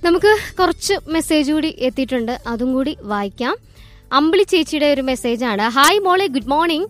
നമുക്ക് കുറച്ച് മെസ്സേജ് കൂടി എത്തിയിട്ടുണ്ട് അതും കൂടി വായിക്കാം അമ്പിളി ചേച്ചിയുടെ ഒരു മെസ്സേജാണ് ഹായ് മോളെ ഗുഡ് മോർണിംഗ്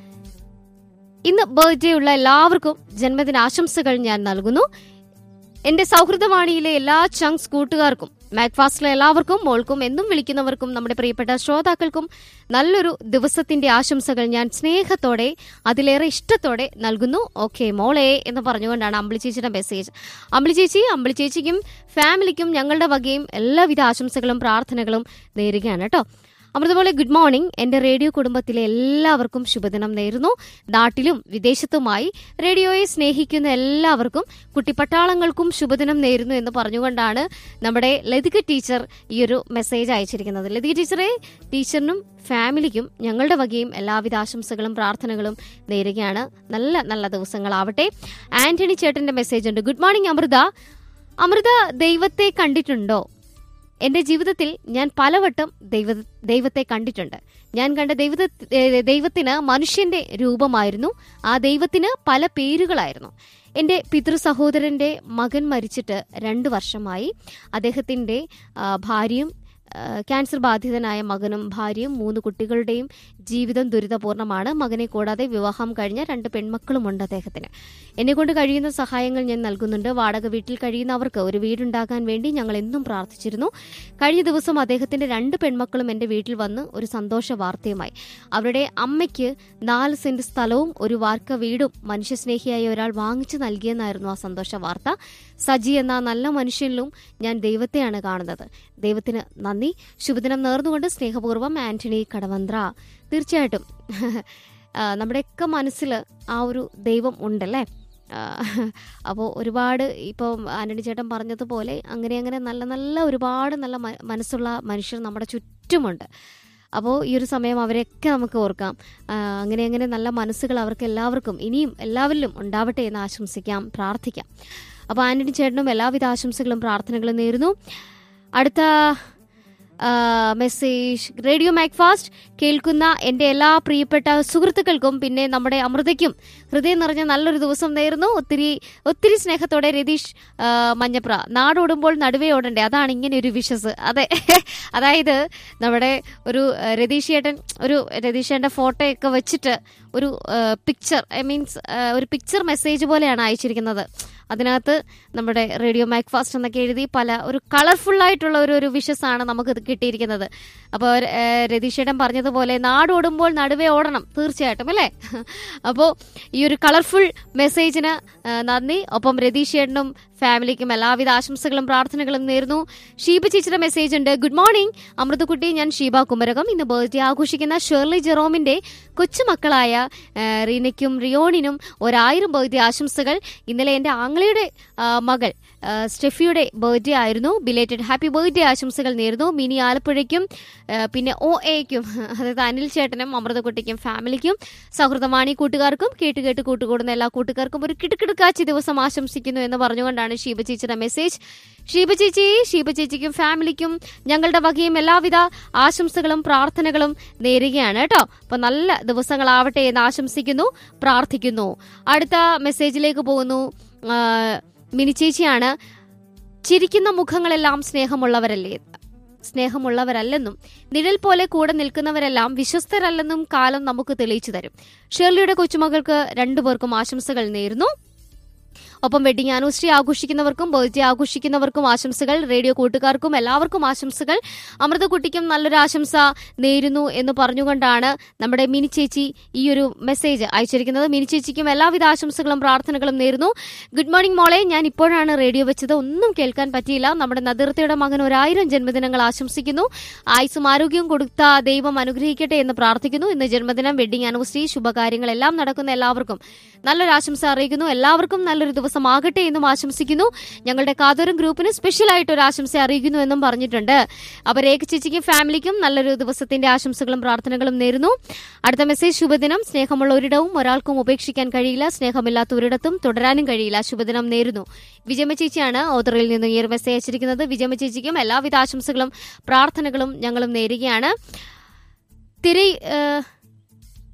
ഇന്ന് ബർത്ത്ഡേ ഉള്ള എല്ലാവർക്കും ജന്മദിനാശംസകൾ ഞാൻ നൽകുന്നു എന്റെ സൗഹൃദവാണിയിലെ എല്ലാ ചങ്സ് കൂട്ടുകാർക്കും മാക്ഫാസ്റ്റിലെ എല്ലാവർക്കും മോൾക്കും എന്നും വിളിക്കുന്നവർക്കും നമ്മുടെ പ്രിയപ്പെട്ട ശ്രോതാക്കൾക്കും നല്ലൊരു ദിവസത്തിന്റെ ആശംസകൾ ഞാൻ സ്നേഹത്തോടെ അതിലേറെ ഇഷ്ടത്തോടെ നൽകുന്നു ഓക്കെ മോളെ എന്ന് പറഞ്ഞുകൊണ്ടാണ് അമ്പിളി ചേച്ചിയുടെ മെസ്സേജ് അമ്പിളി ചേച്ചി അമ്പിളി ചേച്ചിക്കും ഫാമിലിക്കും ഞങ്ങളുടെ വകയും എല്ലാവിധ ആശംസകളും പ്രാർത്ഥനകളും നേരുകയാണ് കേട്ടോ അമൃതപോലെ ഗുഡ് മോർണിംഗ് എന്റെ റേഡിയോ കുടുംബത്തിലെ എല്ലാവർക്കും ശുഭദിനം നേരുന്നു നാട്ടിലും വിദേശത്തുമായി റേഡിയോയെ സ്നേഹിക്കുന്ന എല്ലാവർക്കും കുട്ടിപ്പട്ടാളങ്ങൾക്കും ശുഭദിനം നേരുന്നു എന്ന് പറഞ്ഞുകൊണ്ടാണ് നമ്മുടെ ലതിക ടീച്ചർ ഈ ഒരു മെസ്സേജ് അയച്ചിരിക്കുന്നത് ലതിക ടീച്ചറെ ടീച്ചറിനും ഫാമിലിക്കും ഞങ്ങളുടെ വകയും എല്ലാവിധ ആശംസകളും പ്രാർത്ഥനകളും നേരുകയാണ് നല്ല നല്ല ദിവസങ്ങളാവട്ടെ ആന്റണി ചേട്ടന്റെ മെസ്സേജ് ഉണ്ട് ഗുഡ് മോർണിംഗ് അമൃത അമൃത ദൈവത്തെ കണ്ടിട്ടുണ്ടോ എന്റെ ജീവിതത്തിൽ ഞാൻ പലവട്ടം ദൈവ ദൈവത്തെ കണ്ടിട്ടുണ്ട് ഞാൻ കണ്ട ദൈവ ദൈവത്തിന് മനുഷ്യന്റെ രൂപമായിരുന്നു ആ ദൈവത്തിന് പല പേരുകളായിരുന്നു എന്റെ പിതൃ സഹോദരന്റെ മകൻ മരിച്ചിട്ട് രണ്ട് വർഷമായി അദ്ദേഹത്തിന്റെ ആ, ഭാര്യയും ആ, ക്യാൻസർ ബാധിതനായ മകനും ഭാര്യയും മൂന്ന് കുട്ടികളുടെയും ജീവിതം ദുരിതപൂർണ്ണമാണ് മകനെ കൂടാതെ വിവാഹം കഴിഞ്ഞ രണ്ട് പെൺമക്കളുമുണ്ട് അദ്ദേഹത്തിന് എന്നെ കൊണ്ട് കഴിയുന്ന സഹായങ്ങൾ ഞാൻ നൽകുന്നുണ്ട് വാടക വീട്ടിൽ കഴിയുന്നവർക്ക് ഒരു വീടുണ്ടാകാൻ വേണ്ടി ഞങ്ങൾ എന്നും പ്രാർത്ഥിച്ചിരുന്നു കഴിഞ്ഞ ദിവസം അദ്ദേഹത്തിന്റെ രണ്ട് പെൺമക്കളും എന്റെ വീട്ടിൽ വന്ന് ഒരു സന്തോഷ വാർത്തയുമായി അവരുടെ അമ്മയ്ക്ക് നാല് സെന്റ് സ്ഥലവും ഒരു വാർക്ക വീടും മനുഷ്യസ്നേഹിയായ ഒരാൾ വാങ്ങിച്ചു നൽകിയെന്നായിരുന്നു ആ സന്തോഷ വാർത്ത സജി എന്ന നല്ല മനുഷ്യനിലും ഞാൻ ദൈവത്തെയാണ് കാണുന്നത് ദൈവത്തിന് നന്ദി ശുഭദിനം നേർന്നുകൊണ്ട് സ്നേഹപൂർവ്വം ആന്റണി കടവന്ത്ര തീർച്ചയായിട്ടും ആ, നമ്മുടെയൊക്കെ മനസ്സിൽ ആ ഒരു ദൈവം ഉണ്ടല്ലേ അപ്പോൾ ഒരുപാട് ഇപ്പോൾ ആന്റണി ചേട്ടൻ പറഞ്ഞതുപോലെ അങ്ങനെ അങ്ങനെ നല്ല നല്ല ഒരുപാട് നല്ല മ- മനസ്സുള്ള മനുഷ്യർ നമ്മുടെ ചുറ്റുമുണ്ട് അപ്പോൾ ഈ ഒരു സമയം അവരെയൊക്കെ നമുക്ക് ഓർക്കാം ആ, അങ്ങനെ അങ്ങനെ നല്ല മനസ്സുകൾ അവർക്ക് എല്ലാവർക്കും ഇനിയും എല്ലാവരിലും ഉണ്ടാവട്ടെ എന്ന് ആശംസിക്കാം പ്രാർത്ഥിക്കാം അപ്പോൾ ആന്റണി ചേട്ടനും എല്ലാവിധ ആശംസകളും പ്രാർത്ഥനകളും നേരുന്നു അടുത്ത ആ, മെസ്സേജ് റേഡിയോ മാക്ഫാസ്റ്റ് കേൾക്കുന്ന എൻ്റെ എല്ലാ പ്രിയപ്പെട്ട സുഹൃത്തുക്കൾക്കും പിന്നെ നമ്മുടെ അമൃതയ്ക്കും ഹൃദയം നിറഞ്ഞ നല്ലൊരു ദിവസം നേരുന്നു ഒത്തിരി ഒത്തിരി സ്നേഹത്തോടെ രതീഷ് ആ, മഞ്ഞപ്ര നാടോടുമ്പോൾ നടുവേ ഓടണ്ടേ അതാണ് ഇങ്ങനെ ഒരു വിഷസ് അതെ അതായത് നമ്മുടെ ഒരു ആ, രതീഷ് ചേട്ടൻ ഒരു രതീഷ് ചേട്ടൻ്റെ ഫോട്ടോയൊക്കെ വെച്ചിട്ട് ഒരു പിക്ചർ ഐ മീൻസ് ഒരു പിക്ചർ മെസ്സേജ് പോലെയാണ് അയച്ചിരിക്കുന്നത് അതിനകത്ത് നമ്മുടെ റേഡിയോ മാക്ഫാസ്റ്റ് എന്നൊക്കെ എഴുതി പല ഒരു കളർഫുൾ ആയിട്ടുള്ള ഒരു ഒരു വിഷസ് ആണ് നമുക്ക് ഇത് കിട്ടിയിരിക്കുന്നത് അപ്പോൾ രതീഷേട്ടൻ പറഞ്ഞതുപോലെ നാടോടുമ്പോൾ നടുവേ ഓടണം തീർച്ചയായിട്ടും അല്ലേ അപ്പോൾ ഈ ഒരു കളർഫുൾ മെസ്സേജിന് ആ, നന്ദി ഒപ്പം രതീഷേട്ടനും ഫാമിലിക്കും എല്ലാവിധ ആശംസകളും പ്രാർത്ഥനകളും നേരുന്നു ഷീബ ചേച്ചിയുടെ മെസ്സേജ് ഉണ്ട് ഗുഡ് മോർണിംഗ് അമൃതക്കുട്ടി ഞാൻ ഷീബ കുമരകം ഇന്ന് ബർത്ത്ഡേ ആഘോഷിക്കുന്ന ഷേർലി ജെറോമിന്റെ കൊച്ചുമക്കളായ ആ, റീനയ്ക്കും റിയോണിനും ഒരായിരം ബർത്ത്ഡേ ആശംസകൾ ഇന്നലെ എൻ്റെ ആങ്ങളയുടെ ആ, മകൾ ആ, സ്റ്റെഫിയുടെ ബർത്ത്ഡേ ആയിരുന്നു ബിലേറ്റഡ് ഹാപ്പി ബർത്ത്ഡേ ആശംസകൾ നേരുന്നു മിനി ആലപ്പുഴയ്ക്കും ആ, പിന്നെ ഒ എക്കും അതായത് അനിൽ ചേട്ടനും അമൃതക്കുട്ടിക്കും ഫാമിലിക്കും സൗഹൃദമാണി കൂട്ടുകാർക്കും കേട്ട് കേട്ട് കൂട്ടുകൂടുന്ന എല്ലാ കൂട്ടുകാർക്കും ഒരു കിടുക്കിടുക്കാച്ചി ദിവസം ആശംസിക്കുന്നു എന്ന് പറഞ്ഞുകൊണ്ടാണ് ഷീബ ചേച്ചിയുടെ മെസ്സേജ് ഷീബ ചേച്ചി ഷീബ ചേച്ചിക്കും ഫാമിലിക്കും ഞങ്ങളുടെ വകയും എല്ലാവിധ ആശംസകളും പ്രാർത്ഥനകളും നേരുകയാണ് കേട്ടോ അപ്പൊ നല്ല ദിവസങ്ങളാവട്ടെ എന്ന് ആശംസിക്കുന്നു പ്രാർത്ഥിക്കുന്നു അടുത്ത മെസ്സേജിലേക്ക് പോകുന്നു ആ, മിനി ചേച്ചിയാണ് ചിരിക്കുന്ന മുഖങ്ങളെല്ലാം സ്നേഹമുള്ളവരല്ലേ സ്നേഹമുള്ളവരല്ലെന്നും നിഴൽ പോലെ കൂടെ നിൽക്കുന്നവരെല്ലാം വിശ്വസ്തരല്ലെന്നും കാലം നമുക്ക് തെളിയിച്ചു തരും ഷേർലിയുടെ കൊച്ചുമകൾക്ക് രണ്ടുപേർക്കും ആശംസകൾ നേരുന്നു ഒപ്പം വെഡിങ് ആനിവേഴ്സറി ആഘോഷിക്കുന്നവർക്കും ബർത്ത്ഡേ ആഘോഷിക്കുന്നവർക്കും ആശംസകൾ റേഡിയോ കൂട്ടുകാർക്കും എല്ലാവർക്കും ആശംസകൾ അമൃതകുട്ടിക്കും നല്ലൊരു ആശംസ നേരുന്നു എന്ന് പറഞ്ഞുകൊണ്ടാണ് നമ്മുടെ മിനി ചേച്ചി ഈ ഒരു മെസ്സേജ് അയച്ചിരിക്കുന്നത് മിനി ചേച്ചിക്കും എല്ലാവിധ ആശംസകളും പ്രാർത്ഥനകളും നേരുന്നു ഗുഡ് മോർണിംഗ് മോളെ ഞാൻ ഇപ്പോഴാണ് റേഡിയോ വെച്ചത് ഒന്നും കേൾക്കാൻ പറ്റിയില്ല നമ്മുടെ നദിർത്തയുടെ മകൻ ഒരായിരം ജന്മദിനങ്ങൾ ആശംസിക്കുന്നു ആയുസും ആരോഗ്യവും കൊടുത്ത ദൈവം അനുഗ്രഹിക്കട്ടെ എന്ന് പ്രാർത്ഥിക്കുന്നു ഇന്ന് ജന്മദിനം വെഡിങ് ആനിവേഴ്സറി ശുഭകാര്യങ്ങളെല്ലാം നടക്കുന്ന എല്ലാവർക്കും നല്ലൊരു ആശംസ അറിയിക്കുന്നു എല്ലാവർക്കും നല്ലൊരു ദിവസമാകട്ടെ എന്നും ആശംസിക്കുന്നു ഞങ്ങളുടെ കാതോരം ഗ്രൂപ്പിന് സ്പെഷ്യൽ ആയിട്ട് ഒരു ആശംസ അറിയിക്കുന്നു എന്നും പറഞ്ഞിട്ടുണ്ട് അപ്പൊ രേഖ ചേച്ചിക്കും ഫാമിലിക്കും നല്ലൊരു ദിവസത്തിന്റെ ആശംസകളും പ്രാർത്ഥനകളും നേരുന്നു അടുത്ത മെസ്സേജ് ശുഭദിനം സ്നേഹമുള്ള ഒരിടവും ഒരാൾക്കും ഉപേക്ഷിക്കാൻ കഴിയില്ല സ്നേഹമില്ലാത്ത ഒരിടത്തും തുടരാനും കഴിയില്ല ശുഭദിനം നേരുന്നു വിജയമ ചേച്ചിയാണ് ഓതറിൽ നിന്ന് ഈ ഒരു മെസ്സേജ് അയച്ചിരിക്കുന്നത് വിജയമ ചേച്ചിക്കും എല്ലാവിധ ആശംസകളും പ്രാർത്ഥനകളും ഞങ്ങളും നേരുകയാണ് തിരി ഏഹ്,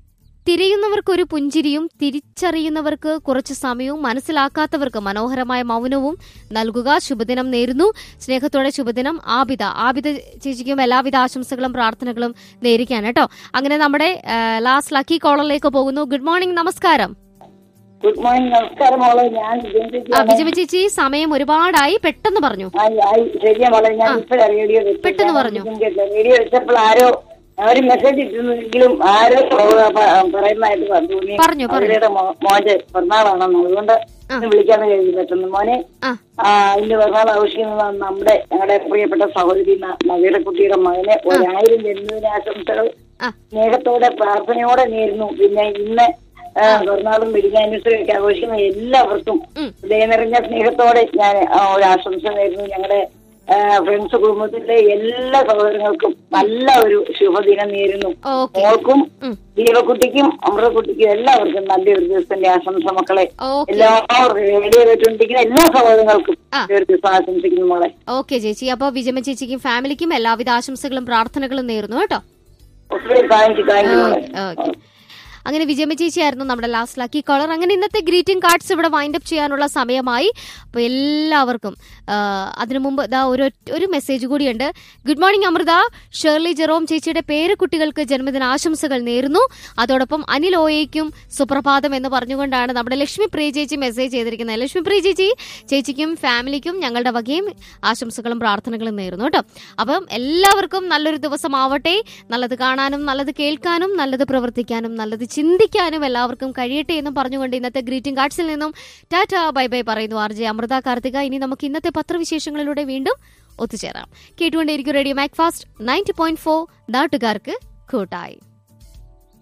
തിരയുന്നവർക്ക് ഒരു പുഞ്ചിരിയും തിരിച്ചറിയുന്നവർക്ക് കുറച്ച് സമയവും മനസ്സിലാക്കാത്തവർക്ക് മനോഹരമായ മൗനവും നൽകുക ശുഭദിനം നേരുന്നു സ്നേഹത്തോടെ ശുഭദിനം ആബിദ ആബിദ ചേച്ചിക്കും എല്ലാവിധ ആശംസകളും പ്രാർത്ഥനകളും നേരിക്കാൻ കേട്ടോ അങ്ങനെ നമ്മുടെ ലാസ്റ്റ് ലക്കി കോളറിലേക്ക് പോകുന്നു ഗുഡ് മോർണിംഗ് നമസ്കാരം ഗുഡ് മോർണിംഗ് നമസ്കാരം മോളെ ഞാൻ ആ ബിന്ദുജിയാണ്. വിജയ ചേച്ചി സമയം ഒരുപാടായി പെട്ടെന്ന് പറഞ്ഞു ആയി, ആയി. ശരിയാ മോളെ ഞാൻ ആ. ഇപ്പഴാ റേഡിയോ വെച്ചത്. പെട്ടെന്ന് ഞാൻ പറഞ്ഞു. ഒന്നും കേട്ടില്ല. റേഡിയോ വെച്ചപ്പോൾ ആരോ അവര് മെസ്സേജ് ഇട്ടിരുന്നെങ്കിലും ആരോ പ- പറയുന്നതായിട്ട് തോന്നി പറഞ്ഞു, പറഞ്ഞു. അവരുടെ മോ- മോന്റെ പിറന്നാളാണെന്ന് അതുകൊണ്ട് ആ. ഇന്ന് വിളിക്കാന്ന് കഴിഞ്ഞു പറ്റുന്നു മോനെ ആ ആ ഇന്ന് പിറന്നാൾ ആഘോഷിക്കുന്ന നമ്മുടെ ഞങ്ങളുടെ പ്രിയപ്പെട്ട സഹോദരി ന- നവീറക്കുട്ടിയുടെ മകന് ഒരായിരം ജന്മദിന ആശംസകൾ ആ സ്നേഹത്തോടെ പ്രാർത്ഥനയോടെ നേരുന്നു പിന്നെ ഇന്ന് ആ, പിറന്നാളും വെഡിങ് ഒക്കെ ആഘോഷിക്കുന്ന എല്ലാവർക്കും ഉം. ഹൃദയം നിറഞ്ഞ സ്നേഹത്തോടെ ഞാൻ ആ, ഒരു ആശംസ നേരുന്നു ഞങ്ങളുടെ ഫ്രണ്ട്സ് കുടുംബത്തിലെ എല്ലാ സഹോദരങ്ങൾക്കും നല്ല ഒരു ശുഭദിനം നേരുന്നു ഓക്കെ മോൾക്കും ഉം. ദീപക്കുട്ടിക്കും അമൃതക്കുട്ടിക്കും എല്ലാവർക്കും നല്ലൊരു ദിവസത്തിന്റെ ആശംസ മക്കളെ ഓക്കെ എല്ലാവർക്കും റേഡിയോ കേട്ടുകൊണ്ടിരിക്കുന്ന എല്ലാ സഹോദരങ്ങൾക്കും ആ. ഒരു ദിവസം ആശംസിക്കുന്നു മോളെ ഓക്കെ ചേച്ചി അപ്പൊ വിജയമ്മ ചേച്ചിക്കും ഫാമിലിക്കും എല്ലാവിധ ആശംസകളും പ്രാർത്ഥനകളും നേരുന്നു കേട്ടോ ഒത്തിരി താങ്ക് യു താങ്ക് യു മോളെ ഓക്കെ അങ്ങനെ വിജയമ്മ ചേച്ചിയായിരുന്നു നമ്മുടെ ലാസ്റ്റ് ലക്കി കോളർ അങ്ങനെ ഇന്നത്തെ ഗ്രീറ്റിംഗ് കാർഡ്സ് ഇവിടെ വൈൻഡ് അപ്പ് ചെയ്യാനുള്ള സമയമായി അപ്പോൾ എല്ലാവർക്കും ആ, അതിനു മുമ്പ് ഇതാ ഒരു ഒരു മെസ്സേജ് കൂടിയുണ്ട് good morning Amritha Shirley Jerome ചേച്ചിയുടെ പേര് കുട്ടികൾക്ക് ജന്മദിന ആശംസകൾ നേരുന്നു അതോടൊപ്പം അനിൽ ഓയയ്ക്കും സുപ്രഭാതം എന്ന് പറഞ്ഞുകൊണ്ടാണ് നമ്മുടെ ലക്ഷ്മി പ്രിയ ചേച്ചി മെസ്സേജ് ചെയ്തിരിക്കുന്നത് ലക്ഷ്മി പ്രിയ ചേച്ചി ചേച്ചിക്കും ഫാമിലിക്കും ഞങ്ങളുടെ വകയും ആശംസകളും പ്രാർത്ഥനകളും നേരുന്നു കേട്ടോ അപ്പം എല്ലാവർക്കും നല്ലൊരു ദിവസമാവട്ടെ നല്ലത് കാണാനും നല്ലത് കേൾക്കാനും നല്ലത് പ്രവർത്തിക്കാനും നല്ലത് ചിന്തിക്കാനും എല്ലാവർക്കും കഴിയട്ടെ എന്നും പറഞ്ഞുകൊണ്ട് ഇന്നത്തെ ഗ്രീറ്റിംഗ് കാർഡ്സിൽ നിന്നും ടാറ്റ ബൈ ബൈ പറയുന്നു ആർ ജെ അമൃത കാർത്തിക ഇനി നമുക്ക് ഇന്നത്തെ പത്രവിശേഷങ്ങളിലൂടെ വീണ്ടും ഒത്തുചേരാം കേട്ടുകൊണ്ടേയിരിക്കും radio Mac Fast ninety point four നാട്ടുകാർക്ക് കൂട്ടായി